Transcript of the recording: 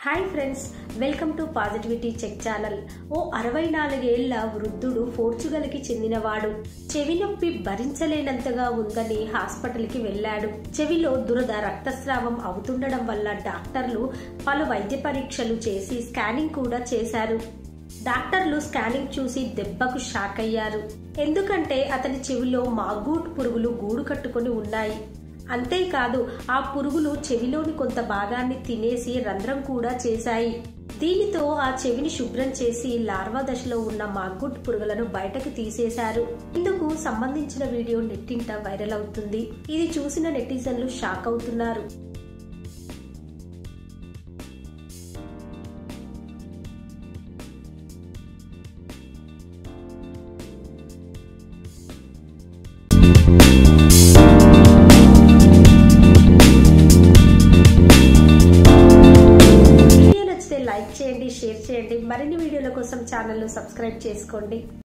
hi friends welcome to positivity check channel ఓ అరవై నాలుగేళ్ల వృద్ధుడు పోర్చుగల్కి చెందినవాడు చెవి నొప్పి భరించలేనంతగా ఉందని హాస్పిటల్కి వెళ్ళాడు చెవిలో దురద రక్తస్రావం అవుతుండడం వల్ల డాక్టర్లు పలు వైద్య పరీక్షలు చేసి స్కానింగ్ కూడా చేశారు డాక్టర్లు స్కానింగ్ చూసి దెబ్బకు షాక్ అయ్యారు ఎందుకంటే అతని చెవిలో మాగూట్ పురుగులు గూడు కట్టుకొని ఉన్నాయి అంతేకాదు ఆ పురుగులు చెవిలోని కొంత భాగాన్ని తినేసి రంధ్రం కూడా చేశాయి దీనితో ఆ చెవిని శుభ్రం చేసి లార్వా దశలో ఉన్న మాగుట్ పురుగులను బయటకు తీసేశారు ఇందుకు సంబంధించిన వీడియో నెట్టింట వైరల్ అవుతుంది ఇది చూసిన నెటిజన్లు షాక్ అవుతున్నారు వీడియో నచ్చితే లైక్ చేయండి షేర్ చేయండి మరిన్ని వీడియోల కోసం ఛానల్ను సబ్స్క్రైబ్ చేసుకోండి